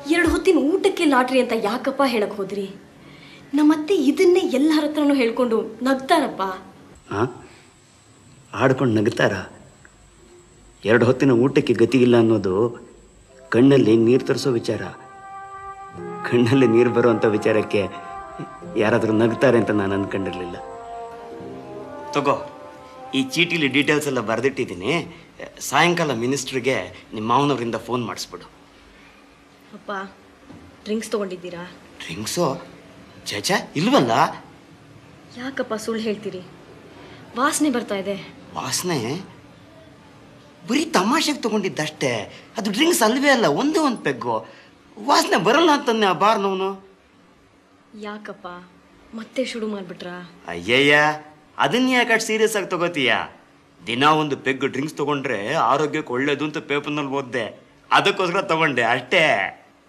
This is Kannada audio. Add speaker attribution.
Speaker 1: ಎರಡು ಹೊತ್ತಿನ ಊಟಕ್ಕೆ ಲಾಟ್ರಿ ಅಂತ ಯಾಕಪ್ಪ ಹೇಳಕ್ ಹೋದ್ರಿ ನಮ್ಮತ್ತೆ ಇದನ್ನೇ ಎಲ್ಲರ ಹತ್ರನೂ ಹೇಳ್ಕೊಂಡು ನಗ್ತಾರಪ್ಪ
Speaker 2: ಹಾಂ ಆಡ್ಕೊಂಡು ನಗ್ತಾರ ಎರಡು ಹೊತ್ತಿನ ಊಟಕ್ಕೆ ಗತಿಯಿಲ್ಲ ಅನ್ನೋದು ಕಣ್ಣಲ್ಲಿ ನೀರು ತರಿಸೋ ವಿಚಾರ ಕಣ್ಣಲ್ಲಿ ನೀರು ಬರುವಂಥ ವಿಚಾರಕ್ಕೆ ಯಾರಾದರೂ ನಗ್ತಾರೆ ಅಂತ ನಾನು ಅಂದ್ಕೊಂಡಿರಲಿಲ್ಲ ತಗೋ ಈ ಚೀಟಿಲಿ ಡೀಟೇಲ್ಸ್ ಎಲ್ಲ ಬರೆದಿಟ್ಟಿದ್ದೀನಿ ಸಾಯಂಕಾಲ ಮಿನಿಸ್ಟ್ರಿಗೆ ನಿಮ್ಮ ಮಾವನವರಿಂದ ಫೋನ್ ಮಾಡಿಸ್ಬಿಡು
Speaker 1: ಅಪ್ಪ ಡ್ರಿಂಕ್ಸ್ ತಗೊಂಡಿದ್ದೀರಾ
Speaker 2: ಡ್ರಿಂಕ್ಸು ಚೇಚ ಇಲ್ವಲ್ಲ
Speaker 1: ಯಾಕಪ್ಪ ಸುಳ್ಳು ಹೇಳ್ತೀರಿ ವಾಸನೆ ಬರ್ತಾ ಇದೆ
Speaker 2: ವಾಸನೆ ಬರೀ ತಮಾಷೆಗೆ ತಗೊಂಡಿದ್ದಷ್ಟೇ ಅದು ಡ್ರಿಂಕ್ಸ್ ಅಲ್ವೇ ಅಲ್ಲ ಒಂದೇ ಒಂದು ಪೆಗ್ಗು ವಾಸನೆ ಬರಲ್ಲ ಅಂತಂದೆ ಆ ಬಾರ್ನವನು
Speaker 1: ಯಾಕಪ್ಪ ಮತ್ತೆ ಶುರು ಮಾಡ್ಬಿಟ್ರಾ
Speaker 2: ಅಯ್ಯಯ್ಯ ಅದನ್ನ ಯಾಕೆ ಸೀರಿಯಸ್ ಆಗಿ ತಗೋತೀಯ ದಿನ ಒಂದು ಪೆಗ್ ಡ್ರಿಂಕ್ಸ್ ತಗೊಂಡ್ರೆ ಆರೋಗ್ಯಕ್ಕೆ ಒಳ್ಳೇದು ಅಂತ ಪೇಪರ್ನಲ್ಲಿ ಓದ್ದೆ ಅದಕ್ಕೋಸ್ಕರ ತಗೊಂಡೆ ಅಷ್ಟೇ